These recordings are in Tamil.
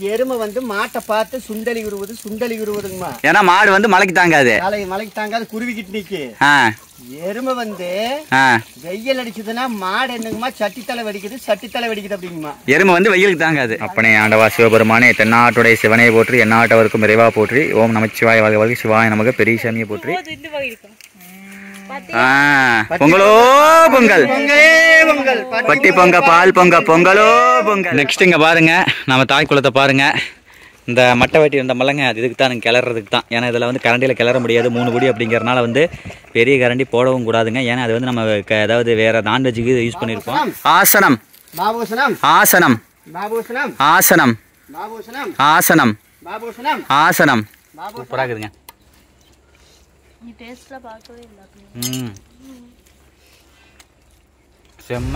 எருமை வந்து மாட்டை பார்த்து சுண்டலி உருவுது சுண்டலி உருவுதுங்கம்மா ஏன்னா மாடு வந்து மலைக்கு தாங்காது காலை மலைக்கு தாங்காது குருவிக்கிட்டு நிக்கு ஆ எருமை வந்து ஆ வெயில் அடிச்சதுன்னா மாடு என்னங்கம்மா சட்டித்தலை வெடிக்குது சட்டித்தலை வெடிக்குது அப்படிங்கம்மா எருமை வந்து வெயிலுக்கு தாங்காது அப்பனே ஆண்டவா சிவபெருமானே தென்னாட்டுடைய சிவனை போற்றி எந்நாட்டவருக்கும் இறைவா போற்றி ஓம் நமச்சிவாய வாழ்க வாழ்க சிவாய நமக்கு பெரிய சாமியை போற்றி ஆ, பொங்கலோ பொங்கல் பொங்கலே பொங்கல் பட்டி பொங்க பால் பொங்க பொங்கலோ பொங்கல் நெக்ஸ்ட் இங்க பாருங்க நம்ம தாய் குளத்தை பாருங்க இந்த மட்டை வெட்டி இருந்த மல்லங்க அது இதுக்கு தான் கிளறதுக்கு தான் ஏன்னா இதில் வந்து கரண்டியில் கிளற முடியாது மூணு குடி அப்படிங்கறனால வந்து பெரிய கரண்டி போடவும் கூடாதுங்க ஏன்னா அது வந்து நம்ம க- அதாவது வேற நான்வெஜ்ஜுக்கு யூஸ் பண்ணியிருப்போம் ஆசனம் பாபூசனம் ஆசனம் பாபூசனம் ஆசனம் பாபூசனம் ஆசனம் பாபூசனம் ஆசனம் பாபூ சூப்பராக இருக்குதுங்க நீ டேஸ்ட்ல பார்க்கவே இல்லை ம் செம்ம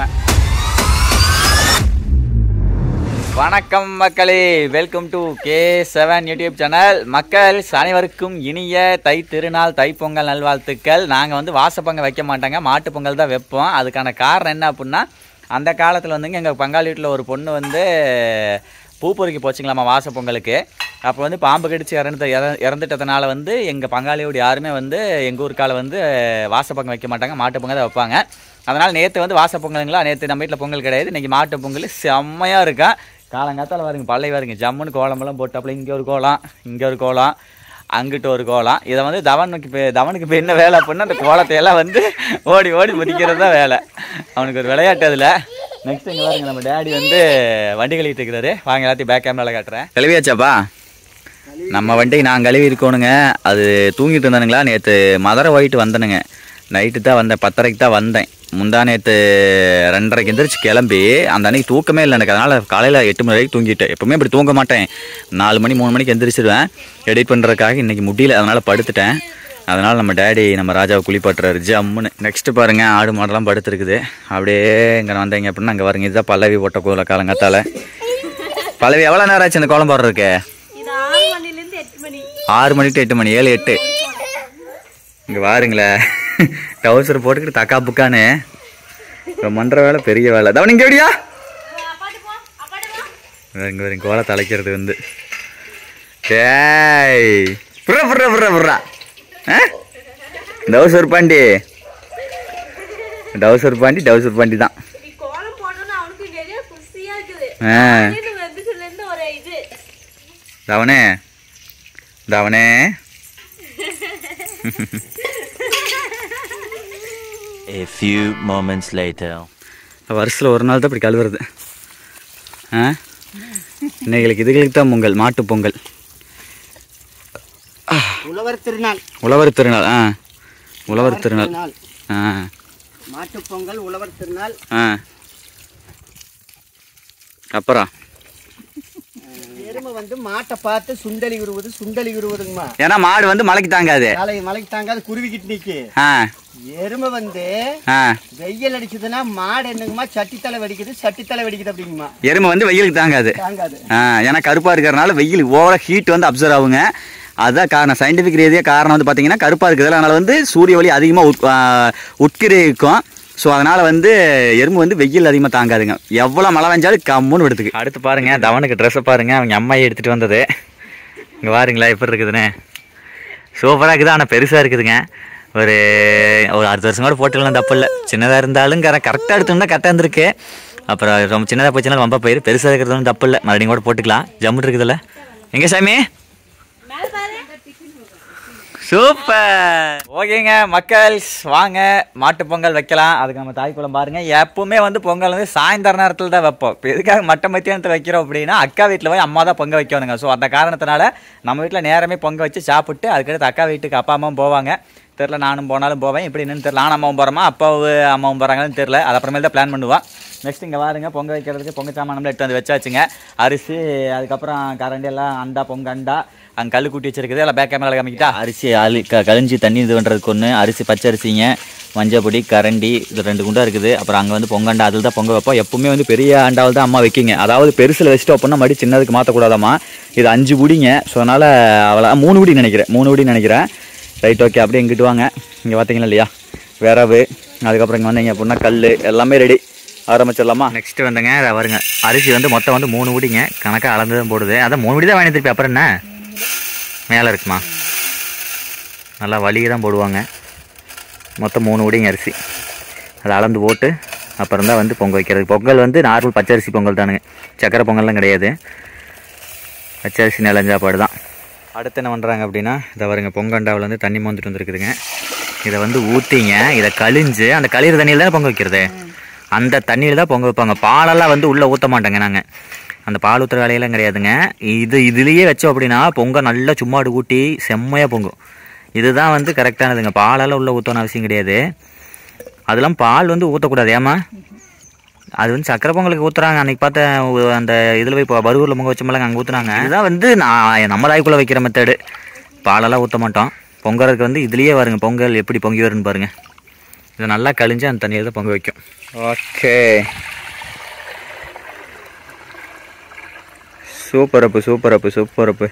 வணக்கம் மக்களே welcome to K seven YouTube channel மக்கள் அனைவருக்கும் இனிய தை திருநாள் தைப்பொங்கல் நல்வாழ்த்துக்கள் நாங்கள் வந்து வாசப்பொங்கல் வைக்க மாட்டாங்க மாட்டு பொங்கல் தான் வைப்போம் அதுக்கான காரணம் என்ன அப்படின்னா அந்த காலத்தில் வந்துங்க எங்கள் பங்காளி வீட்டில் ஒரு பொண்ணு வந்து பூ பொறுக்கி போச்சுங்களாம்மா வாச பொங்கலுக்கு அப்போ வந்து பாம்பு கடிச்சு இறந்து இற- இறந்துட்டதுனால வந்து எங்கள் பங்காளியோட யாருமே வந்து எங்கள் ஊருக்கால வந்து வாசப்பொங்கல் வைக்க மாட்டாங்க மாட்டு பொங்கல் தான் வைப்பாங்க அதனால் நேற்று வந்து வாச பொங்கலுங்களா நேற்று நம்ம வீட்டில் பொங்கல் கிடையாது இன்றைக்கி மாட்டு பொங்கல் செம்மையாக இருக்கா காலங்காத்தால வருங்க பழைய வருங்க ஜம்முன்னு கோலமெல்லாம் போட்டாப்புல இங்கே ஒரு கோலம் இங்கே ஒரு கோலம் அங்கிட்டு ஒரு கோலம் இதை வந்து தவனுக்கு இப்போ தவனுக்கு இப்போ என்ன வேலை அப்படின்னா அந்த கோலத்தை எல்லாம் வந்து ஓடி ஓடி முடிக்கிறது தான் வேலை அவனுக்கு ஒரு விளையாட்டு அதில் நெக்ஸ்ட் இங்கே பாருங்க நம்ம டேடி வந்து வண்டி கழுவிட்டு இருக்கிறாரு வாங்க எல்லாத்தையும் பேக் கேமராவில் காட்டுறேன் கழுவியாச்சாப்பா நம்ம வண்டி நான் கழுவி இருக்கணுங்க அது தூங்கிட்டு இருந்தானுங்களா நேற்று மதுரை போயிட்டு வந்தனுங்க நைட்டு தான் வந்தேன் பத்தரைக்கு தான் வந்தேன் முந்தா நேற்று ரெண்டரைக்கு எந்திரிச்சு கிளம்பி அந்த அன்னைக்கு தூக்கமே இல்லை எனக்கு அதனால் காலையில் எட்டு மணி வரைக்கும் தூங்கிட்டேன் எப்பவுமே இப்படி தூங்க மாட்டேன் நாலு மணி மூணு மணிக்கு எந்திரிச்சிடுவேன் எடிட் பண்ணுறதுக்காக இன்றைக்கி முடியல அதனால் படுத்துட்டேன் அதனால் நம்ம டேடி நம்ம ராஜாவை குளிப்பாட்டுறாரு ஜம்முன்னு நெக்ஸ்ட்டு பாருங்கள் ஆடு மாடெல்லாம் படுத்துருக்குது அப்படியே இங்கே வந்தீங்க அப்படின்னா அங்கே பாருங்க இதுதான் பல்லவி போட்ட கோல காலங்காத்தால பல்லவி எவ்வளோ நேரம் ஆச்சு இந்த கோலம் போடுறதுக்கு இது ஆறு மணிலேருந்து எட்டு மணி ஆறு மணி டு எட்டு மணி ஏழு எட்டு இங்கே பாருங்களேன் டவுசர் போட்டுக்கிட்டு தக்கா புக்கான்னு இப்போ பண்ணுற வேலை பெரிய வேலை தவன் இங்கே எப்படியா இங்கே வரும் கோலை தலைக்கிறது வந்து டேய் புர்ரா புர்ரா புர்ரா புர்ரா ஆ டவுசர் பாண்டி டவுசர் பாண்டி டவுசர் பாண்டி தான் நீ கோலம் போடணும்னு அவனுக்கு நிறைய குசியா இருக்குது ஆ வெபிசில இருந்து ஒரு இது தவனே தவனே A few moments later. வருஷத்தில் ஒரு நாள் தான் இப்படி கழுவுறது ஆ இன்னைகளுக்கு இதுகளுக்கு தான் பொங்கல் மாட்டு பொங்கல் உழவர் திருநாள் உழவர் திருநாள் ஆ உழவர் திருநாள் திருநாள் ஆ மாட்டுப் பொங்கல் உழவர் திருநாள் ஆ அப்புறம் எருமை வந்து மாட்டை பார்த்து சுண்டலி உருவுது சுண்டலி உருவுதுங்கம்மா ஏன்னா மாடு வந்து மலைக்கு தாங்காது காலை மலைக்கு தாங்காது குருவிக்கிட்டு நிக்கு ஆ எருமை வந்து ஆ வெயில் அடிச்சதுன்னா மாடு என்னங்கம்மா சட்டித்தலை வெடிக்குது சட்டித்தலை வெடிக்குது அப்படிங்கம்மா எருமை வந்து வெயிலுக்கு தாங்காது தாங்காது ஆ ஏன்னா கருப்பாக இருக்கிறனால வெயில் ஓவர ஹீட் வந்து அப்சர்வ் ஆகுங்க அதுதான் காரணம் சயின்டிஃபிக் ரீதியாக காரணம் வந்து பார்த்தீங்கன்னா கருப்பாக இருக்கிறதுல அதனால் வந்து சூரிய ஒளி அதிகமாக உட் உட்கிரிக்கும் ஸோ அதனால் வந்து எறும்பு வந்து வெயில் அதிகமாக தாங்காதுங்க எவ்வளோ மழை பெஞ்சாலும் கம்முன்னு விடுத்துக்கு அடுத்து பாருங்க தவனுக்கு ட்ரெஸ்ஸை பாருங்க அவங்க அம்மாயை எடுத்துகிட்டு வந்தது இங்கே பாருங்களா எப்படி இருக்குதுன்னு சூப்பராக இருக்குது ஆனால் பெருசாக இருக்குதுங்க ஒரு ஒரு அடுத்த வருஷம் கூட போட்டுக்கலாம் தப்பு இல்லை சின்னதாக இருந்தாலும் கரெக்டாக எடுத்தோம்னா கரெக்டாக இருந்திருக்கு அப்புறம் ரொம்ப சின்னதாக போச்சுன்னா ரொம்ப பயிர் பெருசாக இருக்கிறது ஒன்றும் தப்பு இல்லை மறுபடியும் கூட போட்டுக்கலாம் ஜம்முன்னு இருக்குதுல்ல எங்கே சாமி மேல பாரு சூப்பர் ஓகேங்க மக்கள் வாங்க மாட்டு பொங்கல் வைக்கலாம் அதுக்கு நம்ம தாய் குளம் பாருங்க எப்பவுமே வந்து பொங்கல் வந்து சாயந்தர நேரத்தில் தான் வைப்போம் இப்போ எதுக்காக மட்ட மத்தியானத்தில் வைக்கிறோம் அப்படின்னா அக்கா வீட்டில் போய் அம்மா தான் பொங்க வைக்கணுங்க ஸோ அந்த காரணத்தினால நம்ம வீட்டில் நேரமே பொங்க வச்சு சாப்பிட்டு அதுக்கடுத்து அக்கா வீட்டுக்கு அப்பா அம்மாவும் போவாங்க தெரில நானும் போனாலும் போவேன் இப்படி என்னன்னு தெரில நானும் அம்மாவும் போகிறோமா அப்பாவும் அம்மாவும் போகிறாங்கன்னு தெரில அது அப்புறமேல் தான் பிளான் பண்ணுவான் நெக்ஸ்ட் இங்கே பாருங்க பொங்க வைக்கிறதுக்கு பொங்க சாமானம்லாம் எடுத்து வந்து வச்சாச்சுங்க அரிசி அதுக்கப்புறம் கரண்டி எல்லாம் அண்டா பொங்க அண்டா அங்கே கல் கூட்டி வச்சிருக்குது எல்லாம் பேக் கேமரா காமிக்கிட்டா அரிசி ஆளு க கழிஞ்சி தண்ணி இது பண்ணுறதுக்கு ஒன்று அரிசி பச்சரிசிங்க மஞ்சள் பொடி கரண்டி இது ரெண்டு குண்டா இருக்குது அப்புறம் அங்கே வந்து பொங்கண்டா அதில் தான் பொங்க வைப்போம் எப்பவுமே வந்து பெரிய அண்டாவில் தான் அம்மா வைக்கிங்க அதாவது பெருசில் வச்சுட்டு அப்படின்னா மறுபடியும் சின்னதுக்கு மாற்றக்கூடாதாம்மா இது அஞ்சு குடிங்க ஸோ அதனால் அவ்வளோ மூணு குடி நினைக்கிறேன் மூணு குடி நினைக்கிறேன் ரைட் ஓகே அப்படியே இங்கிட்டு வாங்க இங்கே பார்த்தீங்களா இல்லையா விரவு அதுக்கப்புறம் இங்கே வந்தீங்க அப்படின்னா கல் எல்லாமே ரெடி ஆரம்பிச்சிடலாமா நெக்ஸ்ட் வந்துங்க இதை வருங்க அரிசி வந்து மொத்தம் வந்து மூணு ஊடிங்க கணக்காக அளந்து தான் போடுது அதான் மூணு ஊடி தான் வாங்கி திருப்பி அப்புறம் என்ன மேலே இருக்குமா நல்லா வலியை தான் போடுவாங்க மொத்தம் மூணு ஊடிங்க அரிசி அதை அளந்து போட்டு அப்புறம் தான் வந்து பொங்கல் வைக்கிறது பொங்கல் வந்து நார்மல் பச்சரிசி பொங்கல் தானுங்க சக்கரை பொங்கல்லாம் கிடையாது பச்சரிசி நிலஞ்சாப்பாடு தான் அடுத்து என்ன பண்ணுறாங்க அப்படின்னா இதை வருங்க பொங்கண்டாவில் வந்து தண்ணி மோந்துட்டு வந்துருக்குதுங்க இதை வந்து ஊற்றிங்க இதை கழிஞ்சு அந்த கழியிற தண்ணியில் தான் பொங்க வைக்கிறது அந்த தண்ணியில் தான் பொங்க வைப்பாங்க பாலெல்லாம் வந்து உள்ளே ஊற்ற மாட்டாங்க நாங்கள் அந்த பால் ஊற்றுற வேலையெல்லாம் கிடையாதுங்க இது இதுலேயே வச்சோம் அப்படின்னா பொங்கல் நல்லா சும்மாடு ஊட்டி செம்மையாக பொங்கும் இதுதான் வந்து கரெக்டானதுங்க பாலெல்லாம் உள்ளே ஊற்றணும் அவசியம் கிடையாது அதெல்லாம் பால் வந்து ஊற்றக்கூடாது ஏமா அது வந்து சக்கரை பொங்கலுக்கு ஊற்றுறாங்க அன்னைக்கு பார்த்த ஒ- அந்த இதில் போய் இப்போ பருவூரில் பொங்க வச்சோம்ல அங்கே ஊற்றுனாங்க இதுதான் வந்து நான் நம்ம தாய்க்குள்ளே வைக்கிற மெத்தடு பாலெல்லாம் ஊற்ற மாட்டோம் பொங்கலுக்கு வந்து இதுலேயே வருங்க பொங்கல் எப்படி பொங்கி வரும்னு பாருங்க இதை நல்லா கழிஞ்சு அந்த தண்ணியில் தான் பொங்க வைக்கும் ஓகே சூப்பர் அப்பு சூப்பர் அப்பு சூப்பர் அப்பு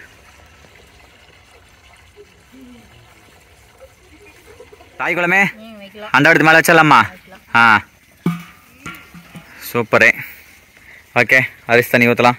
தாய் குளமே அந்த இடத்து மேலே வச்சிடலாமா ஆ சூப்பரு ஓகே அரிசி தண்ணி ஊற்றலாம்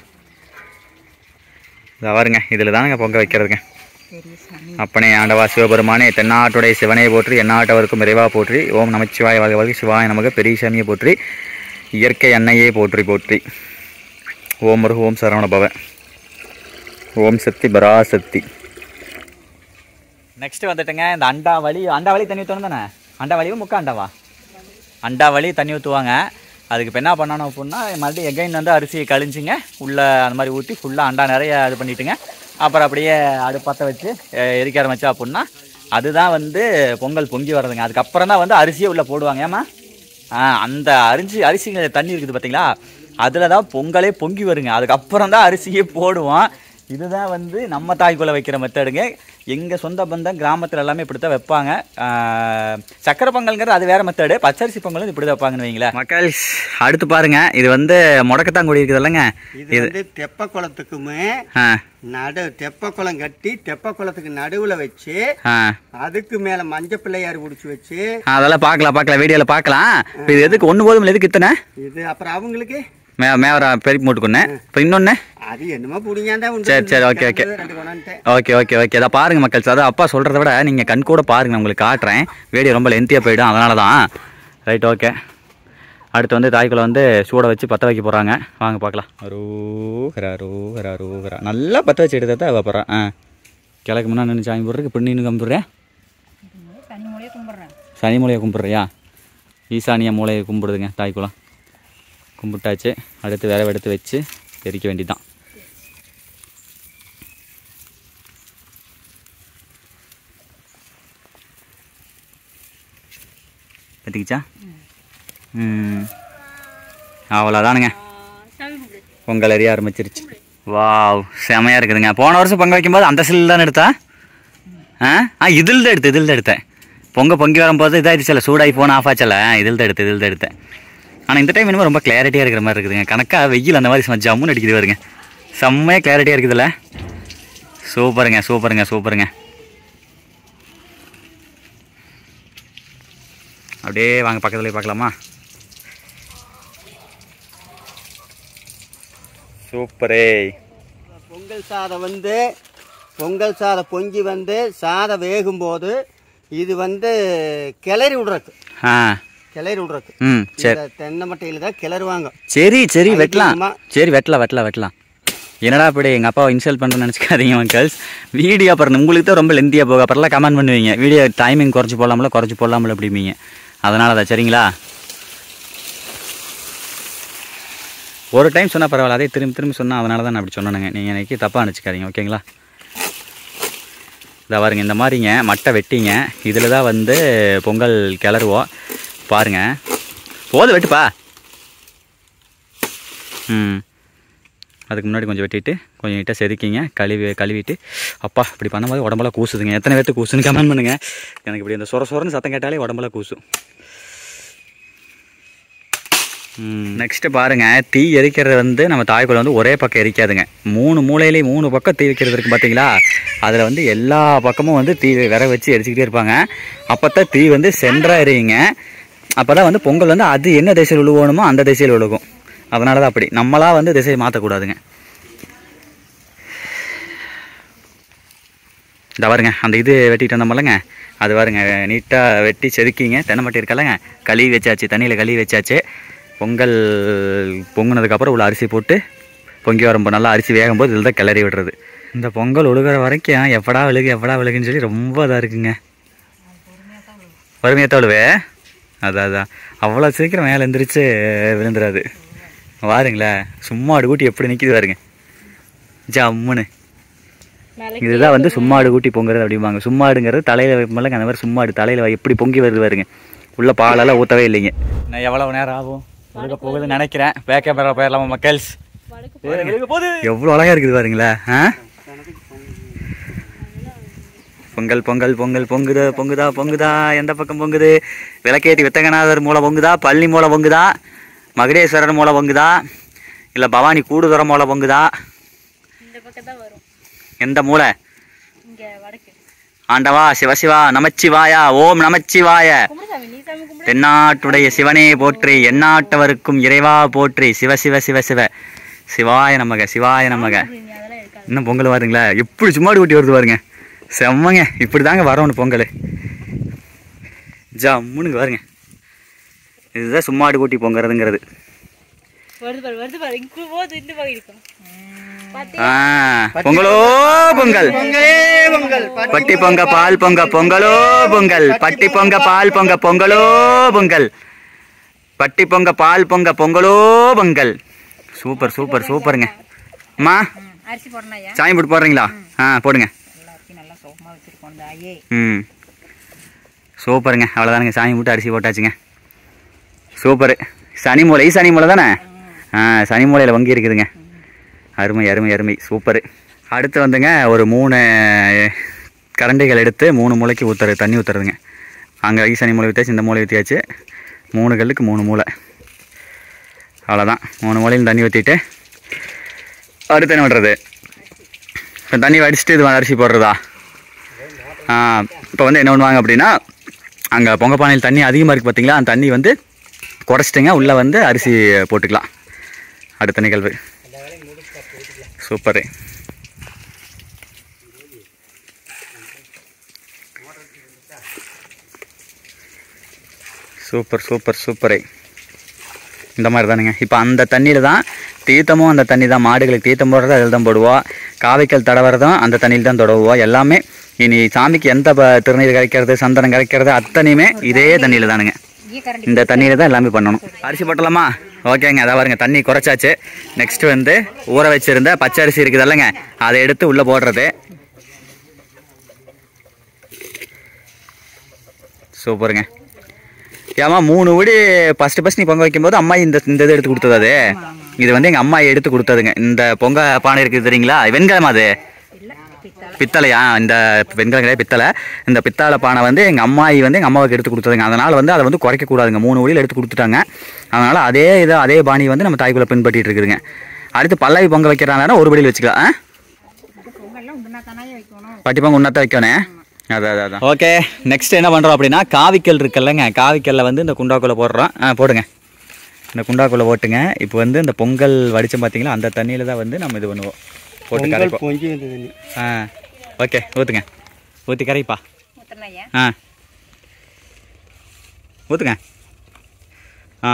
இதை பாருங்க இதில் தானுங்க பொங்க வைக்கிறதுங்க அப்பனே ஆண்டவா சிவபெருமானே தென்னாட்டுடைய சிவனை போற்றி எந்நாட்டவருக்கும் விரைவாக போற்றி ஓம் நமச்சிவாய வாழ்க வாழ்க சிவாய நமக பெரிய சாமியை போற்றி இயற்கை அன்னையே போற்றி போற்றி ஓம் முருக ஓம் சரவண பவ ஓம் சக்தி பராசக்தி நெக்ஸ்ட் வந்துட்டுங்க இந்த அண்டா வலி அண்டா வலி தண்ணி ஊற்றணும் தானே அண்டா வலியும் முக்கா அண்டாவா அண்டா வலி தண்ணி ஊற்றுவாங்க அதுக்கு இப்போ என்ன பண்ணணும் அப்படின்னா மறுபடியும் எகைன் வந்து அரிசியை கழிஞ்சிங்க உள்ளே அந்த மாதிரி ஊற்றி ஃபுல்லாக அண்டா நிறைய இது பண்ணிட்டுங்க அப்புறம் அப்படியே அடுப்பத்த வச்சு அஹ், எரிக்க ஆரம்பிச்சா அப்படின்னா அதுதான் வந்து பொங்கல் பொங்கி வர்றதுங்க அதுக்கப்புறம் தான் வந்து அரிசியை உள்ளே போடுவாங்க ஏமா ஆ அந்த அரிசி அரிசிங்க தண்ணி இருக்குது பார்த்தீங்களா அதில் தான் பொங்கலே பொங்கி வருங்க அதுக்கப்புறம் தான் அரிசியே போடுவோம் இதுதான் வந்து நம்ம தாய்க்குள்ளே வைக்கிற மெத்தடுங்க எங்கள் சொந்த பந்தம் கிராமத்தில் எல்லாமே இப்படி தான் வைப்பாங்க ஆ, சக்கரை பொங்கல்ங்கிறது அது வேற மெத்தடு பச்சரிசி பொங்கலும் இப்படி தான் வைப்பாங்கன்னு வைங்களேன் மக்கள் அடுத்து பாருங்க இது வந்து முடக்கத்தாங்குடி இருக்குது இல்லைங்க இது வந்து தெப்ப குளத்துக்குமே ஆ நடு தெப்ப குளம் கட்டி தெப்ப குளத்துக்கு நடுவுல வச்சு ஆ அதுக்கு மேல மஞ்சள் பிள்ளையார் பிடிச்சி வச்சு அதெல்லாம் பார்க்கலாம் பார்க்கலாம் வீடியோவில் பார்க்கலாம் இப்போ இது எதுக்கு ஒன்று போதும் எதுக்கு இத்தனை இது அப்புறம் அவங்களுக்கு மே மேவரா பெருக்கி போட்டுக்கொன்னு இப்போ இன்னொன்று அது என்னமோ புடிங்காண்டா உண்டு சரி, சரி, ஓகே, ஓகே. ரெண்டு கொண்டாந்துட்டேன் ஓகே ஓகே ஓகே அதை பாருங்க மக்கள் அதான் அப்பா சொல்கிறத விட நீங்கள் கண் கூட பாருங்க நான் உங்களுக்கு காட்டுறேன் வீடியோ ரொம்ப லென்த்தியாக போயிடும் அதனால தான் ரைட் ஓகே அடுத்து வந்து தாய்க்குள்ள வந்து சூட வச்சு பற்ற வைக்க போகிறாங்க வாங்க பார்க்கலாம் ரூஹரா ரூஹரா ரூஹரா நல்லா பற்ற வச்சு எடுத்தா தான் வைப்பறேன் ஆ கிழக்கு முன்னா நின்று சாமி போடுறதுக்கு பின்னு கும்பிட்றேன் சனி மூலையை கும்பிட்றியா ஈசானிய மூலையை கும்பிடுதுங்க தாய்க்குளம் கும்பிட்டாச்சு அடுத்து விரவை எடுத்து வச்சு எரிக்க வேண்டியதுதான் பற்றிக்கிச்சா ம் அவ்வளோதானுங்க பொங்கல் எரிய ஆரம்பிச்சிருச்சு வாவ் செமையாக இருக்குதுங்க போன வருஷம் பொங்க வைக்கும்போது அந்த சில் தானே எடுத்தா ஆ ஆ இதில் தான் எடுத்து இதில் தான் எடுத்தேன் பொங்க பொங்கி வரும்போது இதாகிடுச்சல சூடாகி ஃபோன் ஆஃப் ஆச்சல இதில் தான் எடுத்து இதில் தான் எடுத்தேன் ஆனால் இந்த டைம் இன்னும் ரொம்ப கிளாரிட்டியாக இருக்கிற மாதிரி இருக்குதுங்க கணக்காக வெயில் அந்த மாதிரி சும்மா ஜம்முன்னு அடிக்குது வருங்க செம்மையாக கிளாரிட்டியாக இருக்குதுல்ல சூப்பருங்க சூப்பருங்க சூப்பருங்க அப்படியே வாங்க பக்கத்துலேயே பார்க்கலாமா சூப்பரே பொங்கல் சாதம் வந்து பொங்கல் சாதம் பொங்கி வந்து சாதம் வேகும்போது இது வந்து கிளறி விடுறது ஆ கிளறி விடுறது ம் சரி இந்த தென்னை மட்டையில தான் கிளறுவாங்க சரி சரி அதுக்கு வெட்டலாம் சும்மா- சரி வெட்டலாம் வெட்டலாம் வெட்டலாம் என்னடா இப்படி எங்கள் அப்பாவை இன்சல்ட் பண்ணுறேன்னு நினச்சிக்காதீங்க மக்கள்ஸ் வீடியோ அப்புறம் உங்களுக்கு தான் ரொம்ப லெந்தியாக போக அப்புறம்லாம் கமெண்ட் பண்ணுவீங்க வீடியோ டைமிங் குறைச்சி போடலாம்ல குறைச்சி போடலாம்ல அப்படிம்பீங்க அதனால தான் சரிங்களா ஒரு டைம் சொன்னால் பரவாயில்ல அதே திரும்பி திரும்பி சொன்னால் அதனால தான் நான் அப்படி சொன்னேனுங்க நீங்கள் எனக்கு தப்பாக நினச்சிக்காதீங்க ஓகேங்களா இதை பாருங்க இந்த மாதிரிங்க மட்டை வெட்டிங்க இதில் தான் வந்து பொங்கல் கிளறுவோம் பாருங்க போது வெட்டுப்பா ம் அதுக்கு முன்னாடி கொஞ்சம் வெட்டிட்டு கொஞ்சம் நீட்டாக செதுக்கிங்க கழுவி கழுவிட்டு அப்பா இப்படி பண்ணும்போது உடம்பெல்லாம் கூசுதுங்க எத்தனை பேர்த்து கூசுன்னு கமெண்ட் பண்ணுங்க எனக்கு இப்படி இந்த சொர சொரன்னு சத்தம் கேட்டாலே உடம்பெல்லாம் கூசும் நெக்ஸ்ட்டு பாருங்க தீ எரிக்கிறது வந்து நம்ம தாய்க்குள்ள வந்து ஒரே பக்கம் எரிக்காதுங்க மூணு மூலையிலேயும் மூணு பக்கம் தீ வைக்கிறது இருக்கு பார்த்தீங்களா அதில் வந்து எல்லா பக்கமும் வந்து தீ விர வச்சு எரிச்சுக்கிட்டே இருப்பாங்க அப்போ தான் தீ வந்து சென்டராக எரியுங்க அப்போ தான் வந்து பொங்கல் வந்து அது என்ன திசையில் விழுவணுமோ அந்த திசையில் விழுகும் அதனால தான் அப்படி நம்மளா வந்து திசையை மாற்றக்கூடாதுங்க இந்த பாருங்க அந்த இது வெட்டிட்டு வந்தோம்லங்க அது பாருங்க நீட்டாக வெட்டி செதுக்கிங்க தென்னமட்டை இருக்கலங்க களி வச்சாச்சு தண்ணியில் களி வச்சாச்சு பொங்கல் பொங்குனதுக்கப்புறம் உள்ள அரிசி போட்டு பொங்கி வரும்போது நல்லா அரிசி வேகும்போது இதில் தான் கிளறி விடுறது இந்த பொங்கல் ஒழுகிற வரைக்கும் எப்படா விழுகு எப்படா விழுகுன்னு சொல்லி ரொம்ப இதாக இருக்குங்க பொறுமையாக தான் விழுவே அதான் அதான் அவ்வளோ சீக்கிரம் மேலே எந்திரிச்சு விழுந்துடாது பாருங்களேன் சும்மா அடுக்கூட்டி எப்படி நிற்கிது பாருங்க ஜம்முன்னு இதுதான் வந்து சும்மாடு கூட்டி பொங்குறது அப்படிம்பாங்க சும்மாடுங்கிறது தலையில் வைப்போம்லங்க அந்த மாதிரி சும்மாடு தலையில் எப்படி பொங்கி வருது பாருங்க உள்ள பாலெல்லாம் ஊற்றவே இல்லைங்க நான் எவ்வளவு நேரம் ஆகும் ஒழுக போகுதுன்னு நினைக்கிறேன் பேக்க பெற போயிடலாமா மக்கள்ஸ் எவ்வளோ அழகா இருக்குது பாருங்களேன் ஆ பொங்கல் பொங்கல் பொங்கல் பொங்குது பொங்குதா பொங்குதா எந்த பக்கம் பொங்குது விளக்கேத்தி வித்தகநாதர் மூலம் பொங்குதா பழனி மூலம் பொங்குதா மகுடேஸ்வரர் மூலம் பொங்குதா இல்லை பவானி கூடுதுற மூலம் பொங்குதா இந்த பக்கம் தான் வரும் எந்த மூலை இங்க வடக்கு ஆண்டவா சிவசிவா நமச்சிவாயா ஓம் நமச்சிவாய கும்பிடு சாமி நீ சாமி கும்பிடு தென்னாட்டுடைய சிவனே போற்றி எந்நாட்டவருக்கும் இறைவா போற்றி சிவ சிவ சிவ சிவ சிவாய நமக சிவாய நமக நீ அதெல்லாம் இருக்காது இன்னும் பொங்கல் வருதுங்களா எப்படி சும்மாடி ஊட்டி வருது பாருங்க செம்மங்க இப்படி தாங்க வரணும் பொங்கல் ஜம்முனுங்க பாருங்க இதுதான் சும்மாடு கூட்டி பொங்குறதுங்கிறது வருது பாரு வருது பாரு இங்க போது இந்த பக்கம் இருக்கும் பாத்தி ஆ பொங்கலோ பொங்கல் பொங்கலே பொங்கல் பட்டி பொங்க பால் பொங்க பொங்கலோ பொங்கல் பட்டி பொங்க பால் பொங்க பொங்கலோ பொங்கல் பட்டி பொங்க பால் பொங்க பொங்கலோ பொங்கல் சூப்பர் சூப்பர் சூப்பருங்க அம்மா அரிசி போடணும் ஐயா சாமி போட்டு போடுறீங்களா ஆ போடுங்க எல்லாத்தையும் நல்லா சோகமாக வச்சுருக்கோம் தாயே ம் சூப்பருங்க அவ்வளோதானுங்க சாமி போட்டு அரிசி போட்டாச்சுங்க சூப்பரு சனி மூளை சனி மூளை தானே ஆ சனி மூலையில் வங்கி இருக்குதுங்க அருமை அருமை அருமை சூப்பரு அடுத்து வந்துங்க ஒரு மூணு கரண்டிகள் எடுத்து மூணு மூளைக்கு ஊற்றுறது தண்ணி ஊற்றுறதுங்க அங்கே ஈசானி மூளை ஊற்றியாச்சு இந்த மூளை ஊற்றியாச்சு மூணு கல்லுக்கு மூணு மூளை அவ்வளோதான் மூணு மூலையும் தண்ணி ஊற்றிட்டு அடுத்து என்ன பண்ணுறது இப்போ தண்ணி வடிச்சிட்டு இது அரிசி போடுறதா இப்போ வந்து என்ன பண்ணுவாங்க அப்படின்னா அங்கே பொங்க பானையில் தண்ணி அதிகமாக இருக்குது பார்த்தீங்களா அந்த தண்ணி வந்து குறைச்சிட்டுங்க உள்ளே வந்து அரிசி போட்டுக்கலாம் அடுத்த நிகழ்வு சூப்பரு சூப்பர் சூப்பர் சூப்பரே இந்த மாதிரி தானுங்க இப்போ அந்த தண்ணியில் தான் தீர்த்தமும் அந்த தண்ணி தான் மாடுகளுக்கு தீர்த்தம் போடுறது அதில் தான் போடுவோம் காவைக்கல் தடவுறதும் அந்த தண்ணியில் தான் தொடவுவோம் எல்லாமே இனி சாமிக்கு எந்த ப- திருநீர் கரைக்கிறது சந்தனம் கரைக்கிறது அத்தனையுமே இதே தண்ணியில் தானுங்க இங்கே கரண்டி இந்த தண்ணியில் தான் எல்லாமே பண்ணணும் அரிசி போட்டலாமா ஓகேங்க அதான் பாருங்க தண்ணி குறைச்சாச்சு நெக்ஸ்ட் வந்து ஊற வச்சிருந்த பச்சை அரிசி இருக்குது இல்லைங்க அதை எடுத்து உள்ளே போடுறது சூப்பருங்க ஏமா மூணு வீடு ஃபஸ்ட்டு ஃபஸ்ட் நீ பொங்க வைக்கும்போது அம்மா இந்த இந்த இது எடுத்து கொடுத்தது அது இது வந்து எங்கள் அம்மா எடுத்து கொடுத்ததுங்க இந்த பொங்க பானை இருக்குது தெரியுங்களா வெண்கலமா அது இல்லை பித்தளை பித்தளையா இந்த வெண்கலம் கிடையாது பித்தளை இந்த பித்தளை பானை வந்து எங்கள் அம்மாயி வந்து எங்கள் அம்மாவுக்கு எடுத்து கொடுத்ததுங்க அதனால் வந்து அதை வந்து குறைக்க கூடாதுங்க மூணு வழியில் எடுத்து கொடுத்துட்டாங்க அதனால் அதே இதை அதே பாணி வந்து நம்ம தாய்க்குள்ளே பின்பற்றிட்டு இருக்குதுங்க அடுத்து பல்லாவி பொங்க வைக்கிறாங்கன்னா ஒரு படியில் வச்சுக்கலாம் ஆ பொங்கல்லாம் உண்டுனா தானே வைக்கணும் பட்டி பொங்க உன்னத்தான் வைக்கணும் அதான் அதான் அதான் ஓகே நெக்ஸ்ட் என்ன பண்ணுறோம் அப்படின்னா காவிக்கல் இருக்குல்லங்க காவிக்கல்ல வந்து இந்த குண்டாக்குள்ளே போடுறோம் ஆ போடுங்க இந்த குண்டாக்குள்ளே போட்டுங்க இப்போ வந்து இந்த பொங்கல் வடிச்சோம் பார்த்தீங்களா அந்த தண்ணியில் தான் வந்து நம்ம இது பண்ணுவோம் போட்டு பொங்கல் கரைப்போம் பொங்கி வந்த தண்ணி ஆ ஓகே ஊற்றுங்க ஊற்றி கரைப்பா ஊற்றணும் ஐயா ஆ ஊற்றுங்க ஆ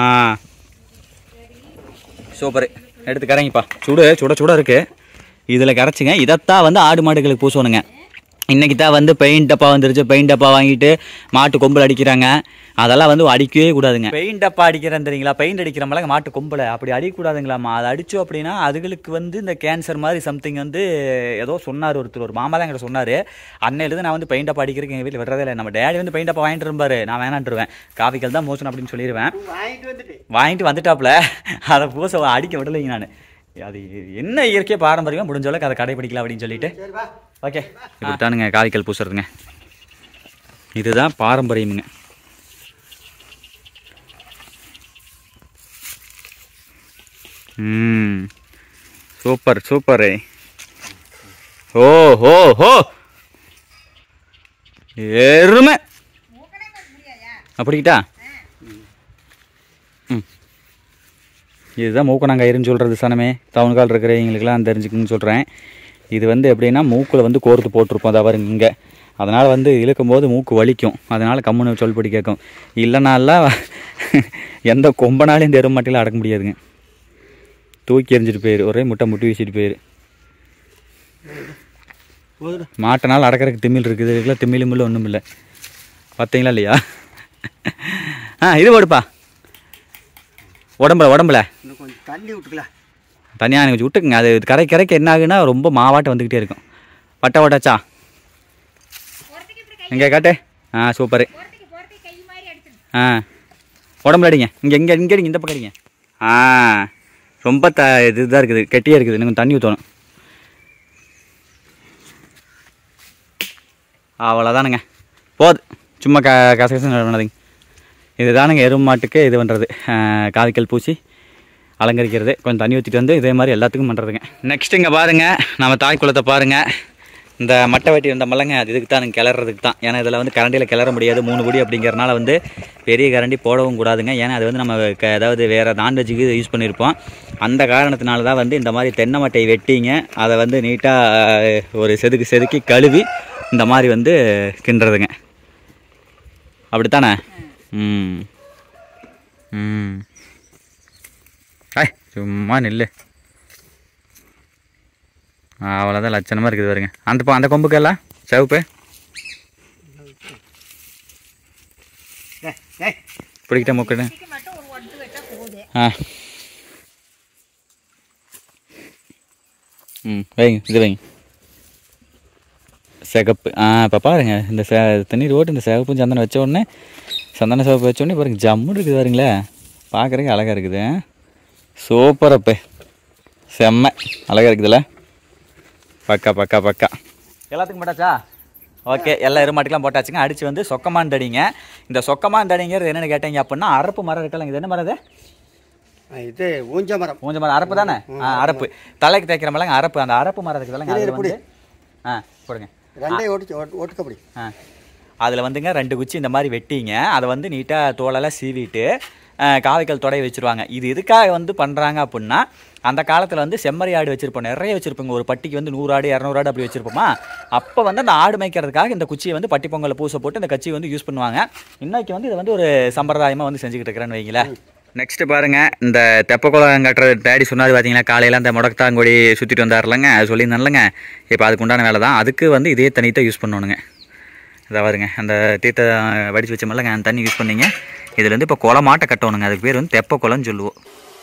சூப்பர் எடுத்து கரைங்கப்பா சுடு சுட சுட இருக்கு இதில் கரைச்சிங்க இதைத்தான் வந்து ஆடு மாடுகளுக்கு பூசணுங்க இன்னைக்கு தான் வந்து பெயிண்ட் டப்பா வந்துருச்சு பெயிண்ட் டப்பா வாங்கிட்டு மாட்டு கொம்பல் அடிக்கிறாங்க அதெல்லாம் வந்து அடிக்கவே கூடாதுங்க பெயிண்ட் டப்பா அடிக்கிறேன் தெரியுங்களா பெயிண்ட் அடிக்கிறோம்ல மாட்டு கொம்பலை அப்படி அடிக்கக்கூடாதுங்களாம்மா அதை அடிச்சோம் அப்படின்னா அதுகளுக்கு வந்து இந்த கேன்சர் மாதிரி சம்திங் வந்து ஏதோ சொன்னார் ஒருத்தர் ஒரு மாமா தான் என்கிட்ட சொன்னார் அன்னையிலேருந்து நான் வந்து பெயிண்ட் டப்பா அடிக்கிறதுக்கு எங்கள் வீட்டில் விடுறதே இல்லை நம்ம டேடி வந்து பெயிண்ட் டப்பா வாங்கிட்டு இருப்பாரு நான் வேணான்ட்டுருவேன் காவிக்கல் தான் மோசம் அப்படின்னு சொல்லிடுவேன் வாங்கிட்டு வந்துட்டு வாங்கிட்டு வந்துட்டாப்புல அதை பூச அடிக்க விடலைங்க நான் அது என்ன இயற்கை பாரம்பரியமாக முடிஞ்ச அளவுக்கு அதை கடைபிடிக்கலாம் அப்படின்னு சொல்லிட்டு சரி வா ஓகே இப்படித்தானுங்க காவிக்கல் பூசுறதுங்க இதுதான் பாரம்பரியமுங்க ம் சூப்பர் சூப்பர் ஓ ஹோ ஹோ எருமை அப்படிக்கிட்டா ம் இதுதான் மூக்கணாங்கயிறுன்னு சொல்கிறது சனமே டவுனுக்கால் இருக்கிறவங்களுக்கெல்லாம் தெரிஞ்சுக்கணும்னு சொல்கிறேன் இது வந்து எப்படின்னா மூக்கில் வந்து கோர்த்து போட்டிருப்போம் அதை பாருங்க இங்கே அதனால் வந்து இழுக்கும் போது மூக்கு வலிக்கும் அதனால் கம்முன்னு சொல்படி கேட்கும் இல்லைனாலாம் எந்த கொம்பனாலையும் இந்த எருமாட்டியில் அடக்க முடியாதுங்க தூக்கி எறிஞ்சிட்டு போயிரு ஒரே முட்டை முட்டி வீசிட்டு போயிரு போதுடா மாட்டனால் அடக்கிறதுக்கு திமில் இருக்குது இதுக்கெல்லாம் திமில் மில்ல ஒன்றும் இல்லை பார்த்தீங்களா இல்லையா ஆ இது போடுப்பா உடம்புல உடம்புல இன்னும் கொஞ்சம் தண்ணி விட்டுக்கலாம் தனியாக கொஞ்சம் விட்டுக்குங்க அது கரை கரைக்கு என்ன ஆகுன்னா ரொம்ப மாவாட்டம் வந்துக்கிட்டே இருக்கும் வட்ட வட்டாச்சா இங்கே காட்டு ஆ சூப்பரு போறதுக்கு போறதுக்கு கை மாதிரி அடிச்சிரு ஆ உடம்புல அடிங்க இங்கே இங்கே இங்கே அடிங்க இந்த பக்கம் அடிங்க ஆ ரொம்ப த இதுதான் இருக்குது கெட்டியாக இருக்குது இன்னும் தண்ணி ஊற்றணும் அவ்வளோதானுங்க போது சும்மா க கசகசம் பண்ணாதீங்க இதுதானுங்க எருமை மாட்டுக்கு இது பண்ணுறது காவிக்கல் பூசி அலங்கரிக்கிறது கொஞ்சம் தண்ணி ஊற்றிட்டு வந்து இதே மாதிரி எல்லாத்துக்கும் பண்ணுறதுங்க நெக்ஸ்ட் இங்கே பாருங்கள் நம்ம தாய் குளத்தை பாருங்கள் இந்த மட்டை வெட்டி வந்த மல்லங்க அது இதுக்கு தான் கிளறதுக்கு தான் ஏன்னா இதில் வந்து கரண்டியில் கிளற முடியாது மூணு பொடி அப்படிங்கிறனால வந்து பெரிய கரண்டி போடவும் கூடாதுங்க ஏன்னா அது வந்து நம்ம க அதாவது வேறு நான்வெஜ்ஜுக்கு யூஸ் பண்ணியிருப்போம் அந்த காரணத்தினால தான் வந்து இந்த மாதிரி தென்னை மட்டையை வெட்டிங்க அதை வந்து நீட்டாக ஒரு செதுக்கு செதுக்கி கழுவி இந்த மாதிரி வந்து கிண்டுறதுங்க அப்படித்தானே ம் ம் ஐய் சும்மா நில்லு அவ்வளோதான் லட்சணமாக இருக்குது பாருங்க அந்த ப- அந்த கொம்புக்கெல்லாம் சிவப்பு ஏய், ஏய் பிடிக்கிட்ட மூக்கடு இதுக்கு மட்டும் ஒரு ஒட்டு வெட்டா போகுது ஆ ம் வைங்க இது வைங்க சிகப்பு ஆ இப்போ பாருங்க இந்த சே தண்ணீர் ஓட்டு இந்த சிகப்பும் சந்தனம் வச்ச உடனே சந்தன சிவப்பு வச்ச உடனே பாருங்க ஜம்முன்னு இருக்குது பாருங்களே பார்க்குறதுக்கு அழகாக இருக்குது சூப்பர் அப்போ செம்ம அழகாக இருக்குதுல்ல பக்கா பக்கா பக்கா எல்லாத்துக்கும் போட்டாச்சா ஓகே எல்லா எருமாட்டுக்கெல்லாம் போட்டாச்சுங்க அடித்து வந்து சொக்கமான் தடிங்க இந்த சொக்கமான் தடிங்கிறது என்னென்னு கேட்டீங்க அப்படின்னா அரப்பு மரம் இருக்கலங்க இது என்ன மரம் இது ஆ, இது ஊஞ்ச மரம் மூஞ்ச மரம் அரப்பு தானே ஆ அரப்பு தலைக்கு தேய்க்கிற மரங்க அரப்பு அந்த அரப்பு மரம் இருக்குதுல்லங்க இரு, அதில் இரு, வந்து ஆ போடுங்க ரெண்டையும் ஒட்டு ஒட்டுக்கப்படி ஆ அதில் வந்துங்க ரெண்டு குச்சி இந்த மாதிரி வெட்டிங்க அதை வந்து நீட்டாக தோலெல்லாம் சீவிட்டு ஆ, காவைக்கல் தொடைய வச்சுருவாங்க இது எதுக்காக வந்து பண்ணுறாங்க அப்படின்னா அந்த காலத்தில் வந்து செம்மறி ஆடு வச்சுருப்போம் நிறைய வச்சுருப்போங்க ஒரு பட்டிக்கு வந்து நூறு ஆடு இரநூறு ஆடு அப்படி வச்சுருப்போமா அப்போ வந்து அந்த ஆடு மேய்க்கிறதுக்காக இந்த குச்சியை வந்து பட்டி பொங்கலை பூசை போட்டு இந்த கட்சியை வந்து யூஸ் பண்ணுவாங்க இன்னைக்கு வந்து இதை வந்து ஒரு சம்பிரதாயமாக வந்து செஞ்சுக்கிட்டு இருக்கிறேன்னு வைங்களேன் நெக்ஸ்ட் பாருங்க இந்த தெப்பக்குளம் கட்டுற டேடி சொன்னார் பார்த்தீங்களா காலையில் அந்த முடக்கத்தாங்கொடி சுற்றிட்டு வந்தார்லங்க அது சொல்லியிருந்தான்லங்க இப்போ அதுக்கு உண்டான வேலை தான் அதுக்கு வந்து இதே தண்ணி தான் யூஸ் பண்ணணுங்க இதை பாருங்க அந்த தீர்த்த வடித்து வச்சோம்லங்க அந்த தண்ணி யூஸ் பண்ணீங்க இதுலேருந்து இப்போ குளமாட்டை கட்டணுங்க அதுக்கு பேர் வந்து தெப்ப குளம்னு சொல்லுவோம்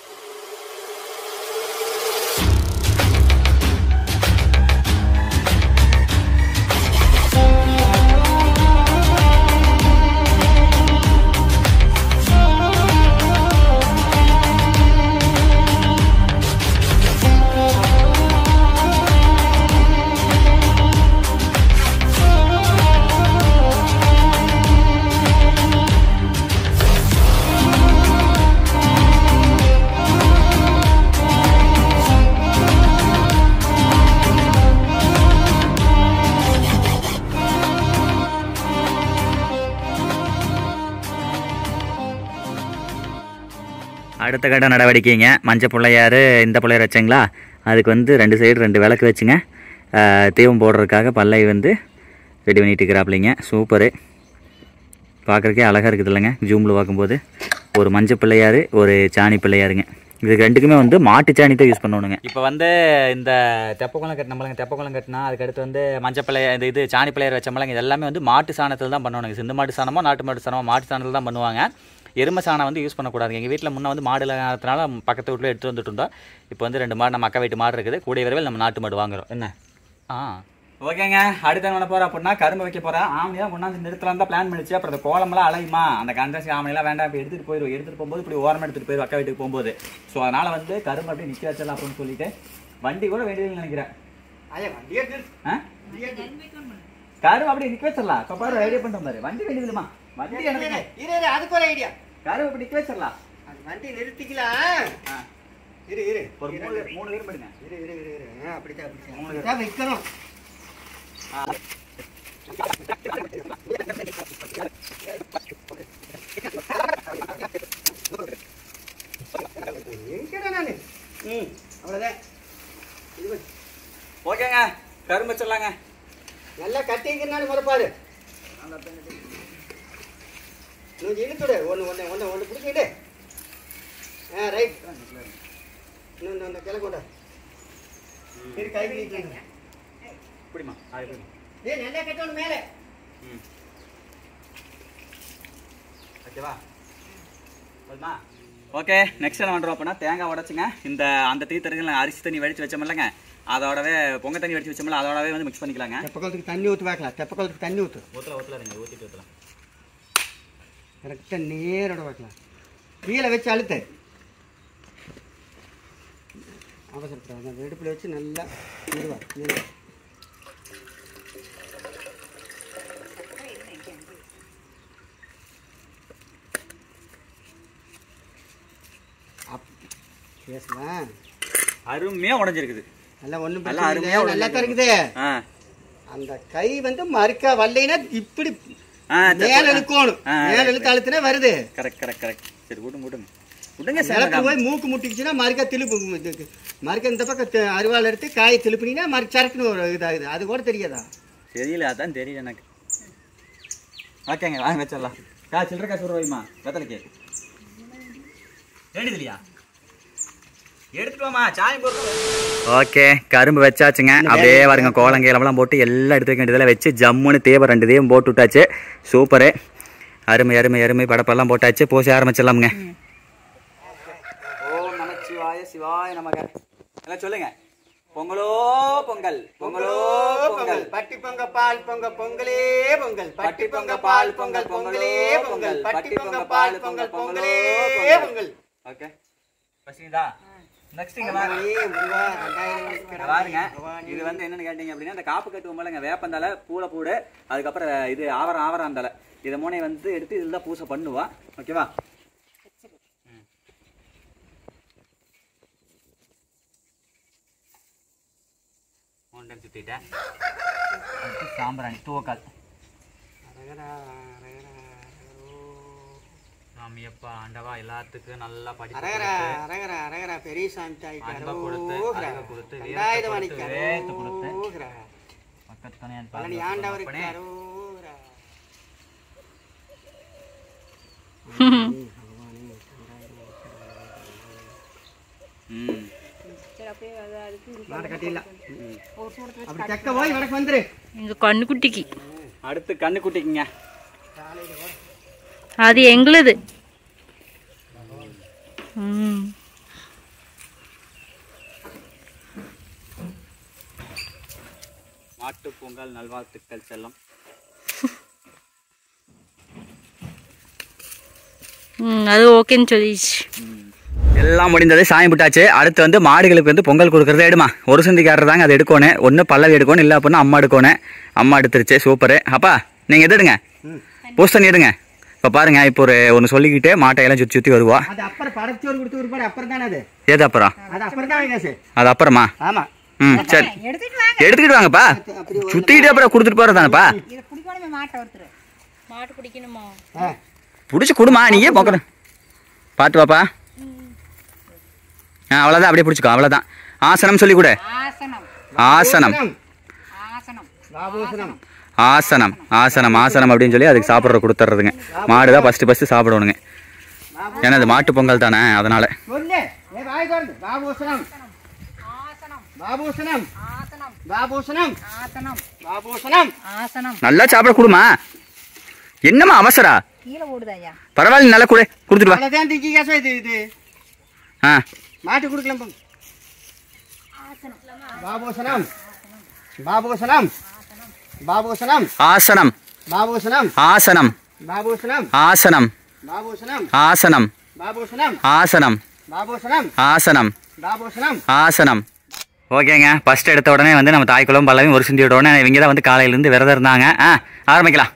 அடுத்த கட்ட நடவடிக்கைங்க மஞ்சள் பிள்ளையார் இந்த பிள்ளையார் வச்சங்களா அதுக்கு வந்து ரெண்டு சைடு ரெண்டு விளக்கு வச்சுங்க ஆஹ் தீபம் போடுறதுக்காக பல்லை வந்து ரெடி பண்ணிட்டு இருக்கிறாப்லைங்க சூப்பரு பார்க்குறக்கே அழகாக இருக்குது இல்லைங்க ஜூமில் பார்க்கும்போது ஒரு மஞ்சள் பிள்ளையார் ஒரு சாணி பிள்ளையாருங்க இதுக்கு ரெண்டுக்குமே வந்து மாட்டு சாணி தான் யூஸ் பண்ணணுங்க இப்போ வந்து இந்த தெப்பக்குளம் கட்டினமலங்க தெப்பக்குளம் கட்டினா அதுக்கடுத்து வந்து மஞ்சள் பிள்ளைய இந்த இது சாணி பிள்ளையார் வச்சமலங்க இது எல்லாமே வந்து மாட்டு சாணத்தில் தான் பண்ணணுங்க சிந்து மாட்டு சாணமோ நாட்டு மாட்டு சாணமோ மாட்டு சாணத்தில் தான் பண்ணுவாங்க எருமை சாணம் வந்து யூஸ் பண்ணக்கூடாது எங்கள் வீட்டில் முன்ன வந்து மாடு இல்லாதனால பக்கத்து வீட்டில் எடுத்து வந்துட்டு இருந்தோம் இப்போ வந்து ரெண்டு மாடு நம்ம அக்கா வீட்டு மாடு இருக்குது கூடிய விரைவில் நம்ம நாட்டு மாடு வாங்குறோம் என்ன ஆ ஓகேங்க அடுத்த என்ன பண்ண போறேன் அப்படின்னா கரும்பு வைக்க போறேன் ஆமையா கொண்டாந்து நிறுத்தலாம் தான் பிளான் பண்ணிச்சு அப்புறம் இந்த கோலமெல்லாம் அலையுமா அந்த கண்டசி ஆமையெல்லாம் வேண்டாம் இப்போ எடுத்துட்டு போயிடும் எடுத்துட்டு போகும்போது இப்படி ஓரமாக எடுத்துட்டு போயிடும் அக்கா வீட்டுக்கு போகும்போது ஸோ அதனால வந்து கரும்பு அப்படியே நிற்க வச்சிடலாம் அப்படின்னு சொல்லிட்டு வண்டி கூட வேண்டியதுன்னு நினைக்கிறேன் ஐயா வண்டியே ஆ? கரும்பு அப்படியே நிற்க வச்சிடலாம் இப்போ பாரு ஐடியா பண்ணுற மாதிரி வண்டி வேண்டியதுமா வண்டி எனக்கு இரு இரு அதுக்கு ஒரு ஐடியா கரும்பு அப்படி நிற்க வச்சிடலாம் அது வண்டி நிறுத்திக்கலாம் ஆ. இரு இரு ஒரு மூணு மூணு பேர் பண்ணுங்க இரு இரு இரு இரு ஆ, அப்படித்தான் அப்படித்தான் அப்படித்தான் வைக்கணும் எங்கடா நானு ம் அவ்வளோதான் இது பண்ணு. ஓகேங்க கரும்பு வச்சிடலாங்க நல்லா கட்டிக்கிறான்னு முறைப்பாரு கொஞ்சம் இழுத்துடு ஒன்று ஒன்று ஒன்று ஒன்று பிடிச்சிக்கிட்டு ஆ ரைட் இன்னும் இந்த கிளை கொண்டா இரு கை நீட்டிங்க இப்படிமா அது எப்படிமா ஏய் நல்லா கட்டணும் மேலே ம் ஓகேவா போதுமா ஓகே நெக்ஸ்ட் என்ன பண்ணுறோம் அப்படின்னா தேங்காய் உடச்சுங்க இந்த அந்த டீ தண்ணியில் அரிசி தண்ணி வடித்து வச்சோம்லங்க அதோடவே பொங்க தண்ணி வடித்து வச்சோம்ல அதோடவே வந்து மிக்ஸ் பண்ணிக்கலாங்க தெப்பக்குளத்துக்கு தண்ணி ஊற்று பார்க்கலாம் தெப்பக்குளத்துக்கு தண்ணி ஊற்று ஊற்றல ஊற்றலாருங்க ஊற்றிட்டு ஊற்றலாம் கரெக்டாக நேரோட வைக்கலாம் கீழே வச்சு அழுத்து அவசரப்படாது அந்த வெடுப்பில் வச்சு நல்லா நிறுவா நிறுவா அப் பேசுமா அருமையாக உடஞ்சிருக்குது நல்லா ஒன்றும் நல்லா பிரச்சனை அருமையா இல்லை. நல்லா தான் இருக்குது ஆ அந்த கை வந்து மறுக்கா வரலைன்னா இப்படி ஆ மேல இழுக்கணும் ஆ, மேல இழுத்து அழுத்துனா வருது கரெக்ட் கரெக்ட் கரெக்ட் சரி விடுங்க விடுங்க விடுங்க நிலத்துல சார் போய் மூக்கு முட்டிக்கிச்சுன்னா மறுக்கா திருப்பு இதுக்கு. மறுக்க இந்த பக்கம் தி- அருவாள் எடுத்து காயை திருப்பினீங்கன்னா மறு சரக்குன்னு ஒரு இதாகுது அது கூட தெரியாதா தெரியல அதான் தெரியல எனக்கு ஓகேங்க வாங்க வச்சிடலாம் கா சில்லற காசு ஒரு வைமா வெத்தலைக்கு வேண்டியது இல்லையா எடுத்துக்கோமா சாயம் ஓகே கரும்பு வச்சாச்சுங்க அப்படியே பாருங்க கோலங்கேலமெல்லாம் போட்டு எல்லாம் எடுத்து வைக்க வேண்டியதில் வச்சு ஜம்முன்னு தேவை ரெண்டு தேவும் போட்டு விட்டாச்சு சூப்பரு அருமை அருமை அருமை படப்பெல்லாம் போட்டாச்சு பூசி ஆரம்பிச்சிடலாமுங்க ஓம் நமச்சிவாய சிவாய நமக எல்லாம் சொல்லுங்க பொங்கலோ பொங்கல் பொங்கலோ பொங்கல் பட்டி பொங்க பால் பொங்க பொங்கலே பொங்கல் பட்டி பொங்க பால் பொங்கல் பொங்கலே பொங்கல் பட்டி பொங்க பால் பொங்கல் பொங்கலே பொங்கல் ஓகே பசிதா நெக்ஸ்ட் இங்க வாங்க ஏய், முருகா, ரெண்டாயிரம் வருஷம் இங்க கிடக்கு. பாருங்க பவானி. இது வந்து என்னன்னு கேட்டீங்க அப்படின்னா இந்த காப்பு கட்டுவோம்லங்க வேப்பந்தலை பூளை பூடு அதுக்கப்புறம் இது ஆவரம் ஆவரம் தலை இதை மூணை வந்து எடுத்து இதில் தான் பூசை பண்ணுவா ஓகேவா ம். மூணு டைம் சுத்திட்டேன் அடுத்து சாம்பிராணி தூவக்கால் அரகரா, அரகரா, அரகரோ. சாமியப்பா ஆண்டவா எல்லாத்துக்கும் நல்லா படிச்சு அரகரா, கொடுத்து, அரகரா, அரகரா, பெரிய சாமி தாய்க்கு அன்பை கொடுத்து, அரோகரா. அறிவை கொடுத்து, வீரத்தை ரெண்டாயிரம் கொடுத்து, மணிக்கு வேத்து கொடுத்து. அரோகரா. பக்கத்து துணையான் பழனி பாதுகாப்பு ஆண்டவருக்கு அப்பனே. அரோகரா. ம் மாட்டை கட்டிடலாம். அப்படி தெக்க போய் வடக்கு வந்துரு இந்த கண்ணுக்குட்டிக்கு அடுத்து கண்ணு குட்டிக்குங்க அது எங்களுது ம் மாட்டு பொங்கல் நல்வாழ்த்துக்கள் செல்லம் ம் அது ஓகேன்னு சொல்லிடுச்சு எல்லாம் முடிந்தது சாமி விட்டாச்சு அடுத்து வந்து மாடுகளுக்கு வந்து பொங்கல் கொடுக்குறத எடுமா ஒரு சந்திக்காரர் தாங்க அதை எடுக்கணும் ஒன்று பல்லவி எடுக்கணும் இல்லை அப்படின்னா அம்மா எடுக்கணும் அம்மா எடுத்துருச்சு சூப்பரு அப்பா நீங்கள் எது எடுங்க பூஸ் தண்ணி எடுங்க இப்போ பாருங்க இப்போ ஒரு ஒன்று சொல்லிக்கிட்டே மாட்டையெல்லாம் சுற்றி சுற்றி வருவா அது அப்புறம் படச்சோறு கொடுத்து ஒருபாடு அப்புறம் தானே அது ஏது அப்புறம் அது அப்புறம் தான் காசு அது அப்புறமா ஆமா ம் சரி எடுத்துட்டு வாங்க எடுத்துக்கிட்டு வாங்கப்பா அப்படி சுற்றிக்கிட்டு அப்புறம் கொடுத்துட்டு போகிறதானப்பா இதை பிடிக்கணுமே மாட்டை ஒருத்தர் மாட்டு பிடிக்கணுமா ஆ. பிடிச்சி கொடுமா நீயே போக்கற பார்த்து வாப்பா ஆ அவ்வளோதான் அப்படியே பிடிச்சிக்கோ அவ்வளோதான் ஆசனம் சொல்லி கொடு ஆசனம் ஆசனம் ஆசனம் பாபூசனம் ஆசனம் ஆசனம் ஆசனம் அப்படின்னு சொல்லி அதுக்கு சாப்பிட்ற கொடுத்துட்றதுங்க மாடு தான் ஃபஸ்ட்டு ஃபஸ்ட்டு சாப்பிடணுங்க ஏன்னா அது மாட்டு பொங்கல் தானே அதனால சொல்லு ஏ வாய் திறந்து பாபூசனம் ஆசனம் பாபூசனம் ஆசனம் பாபூசனம் ஆசனம் பாபூசனம் ஆசனம் நல்லா சாப்பிட கொடுமா என்னம்மா அவசரா கீழே ஓடுதாயா பரவாயில்ல நல்லா கொடு கொடுத்துட்டு வா அவ்வளோதான் திக்கி காசு இது இது ஆ மாட்டு கொடுக்கலாம் போங்க பாபூசனம் பாபூசனம் பாபூசனம் ஆசனம் பாபூசனம் ஆசனம் பாபூசனம் ஆசனம் பாபூசனம் ஆசனம் பாபூசனம் ஆசனம் பாபூசனம் ஆசனம் பாபூசனம் ஆசனம் ஓகேங்க ஃபர்ஸ்ட் எடுத்த உடனே வந்து நம்ம தாய்க்குளம் பல்லவையும் ஒரு சிந்தி உடனே இவங்க தான் வந்து காலையிலேருந்து விரதம் இருந்தாங்க ஆ ஆரம்பிக்கலாம்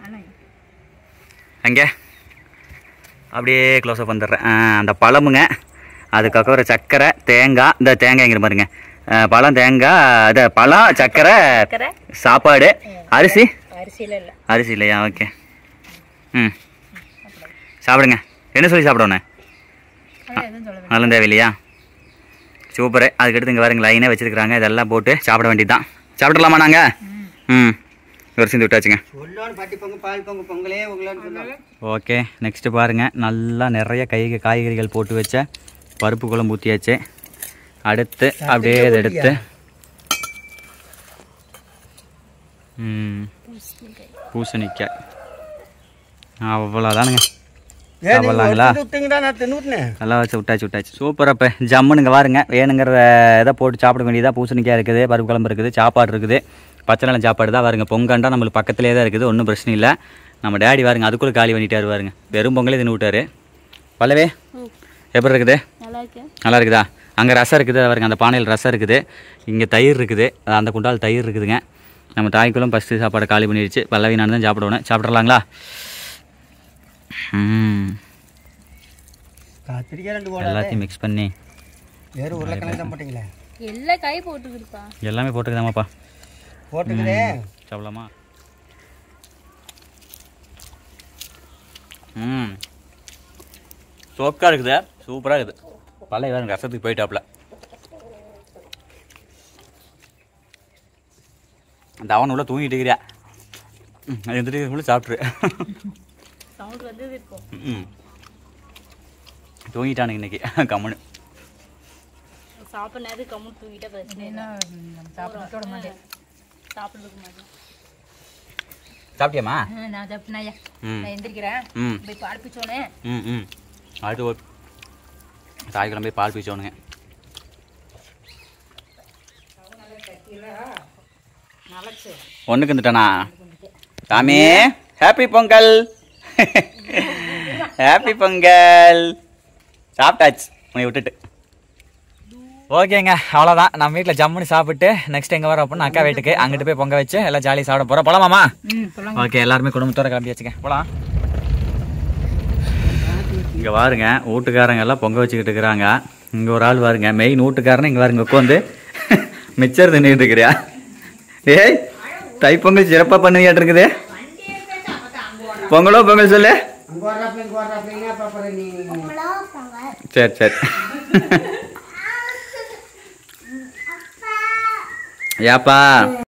அங்கே அப்படியே க்ளோஸ் அப் வந்துடுறேன் ஆ, அந்த பழமுங்க அதுக்கப்புறம் சர்க்கரை தேங்காய் இந்த தேங்காய்ங்கிற பாருங்க ஆ, பழம் தேங்காய் இது பழம் சர்க்கரை சாப்பாடு அரிசி அரிசியில இல்ல அரிசி இல்லையா ஓகே ம் சாப்பிடுங்க என்ன சொல்லி சாப்பிடணும் அதான் எதுவும் சொல்ல வேண்டாம் அதெல்லாம் தேவையில்லையா சூப்பரு அதுக்கடுத்து இங்கே பாருங்க லைனாக வச்சுருக்குறாங்க இதெல்லாம் போட்டு சாப்பிட வேண்டியது தான் சாப்பிடலாமா நாங்கள் ம் ஒரு சிந்து விட்டாச்சுங்க சொல்லணும் பட்டி பொங்கு பால் பொங்கு பொங்கலே உங்களான்னு சொன்னாங்க ஓகே நெக்ஸ்ட்டு பாருங்கள் நல்லா நிறைய கை காய்கறிகள் போட்டு வச்ச பருப்பு குழம்பு ஊற்றியாச்சு அடுத்து அப்படியே இதை எடுத்து ம் பூசணிக்காய் அவ்வளோதானுங்க சாப்பிட்லாங்களா விட்டீங்கடா நான் தின்னுட்டேன் நல்லா வச்சு விட்டாச்சு விட்டாச்சு சூப்பர் அப்போ ஜம்முனுங்க பாருங்க வேணுங்கிற இதை போட்டு சாப்பிட வேண்டியதாக பூசணிக்காய் இருக்குது பருப்பு குழம்பு இருக்குது சாப்பாடு இருக்குது பச்சை நிலம் சாப்பாடு தான் வருங்க பொங்கண்டா நம்மளுக்கு பக்கத்துலேயே தான் இருக்குது ஒன்றும் பிரச்சனை இல்லை நம்ம டேடி பாருங்க அதுக்குள்ளே காலி பண்ணிட்டாரு பாருங்க வெறும் பொங்கலே தின்னு விட்டாரு பல்லவே எப்படி இருக்குது நல்லா இருக்கு நல்லா இருக்குதா அங்கே ரசம் இருக்குது பாருங்க அந்த பானையில் ரசம் இருக்குது இங்கே தயிர் இருக்குது அது அந்த குண்டால் தயிர் இருக்குதுங்க நம்ம தாய்க்குள்ளும் ஃபஸ்ட்டு சாப்பாடை காலி பண்ணிடுச்சு பல்லவி நான் தான் சாப்பிடணும் சாப்பிட்றலாங்களா ம் கத்திரிக்காய் ரெண்டு போடாது எல்லாத்தையும் மிக்ஸ் பண்ணி வேறு உருளைக்கிழங்கு தான் போட்டீங்களே எல்லா காய் போட்டுக்கிருப்பா எல்லாமே போட்டுக்கதாமாப்பா போட்டுக்குதே சாப்பிடலாமா ம் சோக்காக இருக்குது சூப்பராக இருக்குது பழைய வேறு ரசத்துக்கு போயிட்டாப்புல இந்த அவன் உள்ள தூங்கிட்டு இருக்கிறியா ம் எந்திரிக்கிறதுக்குள்ள சாப்பிட்ரு சவுண்ட் வந்தது இருக்கும் ம் தூங்கிட்டானுங்க இன்னைக்கு கம்முன்னு சாப்பிட நேரத்துக்கு கம்முன்னு தூங்கிட்டா பிரச்சனை இல்லை நம்ம சாப்பிட விட மாட்டேன் சாப்பிட்றதுக்கு மாட்டேன் சாப்பிட்டியாம்மா ஆ, நான் தப்புனாயா ம் நான் எந்திரிக்கிறேன் ம் போய் பால் பிச்சோனே ம் ம் அடுத்து ஒரு தாய் கிளம்பி பால் பீச்சோனுங்க நலச்சு ஒன்றுக்கு வந்துட்டானா சாமி ஹாப்பி பொங்கல் ஹாப்பி பொங்கல் சாப்பிட்டாச்சு உன்னை விட்டுட்டு ஓகேங்க அவ்வளோதான் நம்ம வீட்டில் ஜம்முன்னு சாப்பிட்டு நெக்ஸ்ட் எங்கே வரோம் அப்படின்னு அக்கா வீட்டுக்கு அங்கிட்டு போய் பொங்க வச்சு எல்லாம் ஜாலியாக சாப்பிட போகிறோம் போலாமாமா ம் சொல்லுங்க ஓகே எல்லாருமே குடும்பத்தோட கிளம்பி வச்சுக்க போலாம் இங்கே பாருங்க வீட்டுக்காரங்க எல்லாம் பொங்க வச்சுக்கிட்டு இருக்கிறாங்க இங்கே ஒரு ஆள் பாருங்க மெயின் வீட்டுக்காரன் இங்கே பாருங்க உட்காந்து மிச்சர் தின்னுட்டு இருக்கிறியா ஏய் தைப்பொங்கல் சிறப்பாக பண்ணுவியாட்டு இருக்குது பொங்கலோ பொங்கல் சொல்லு அங்கே வர்றாப்ப இங்கே வர்றாப்ப என்ன பாப்பற நீ சரி சரி ஏப்பா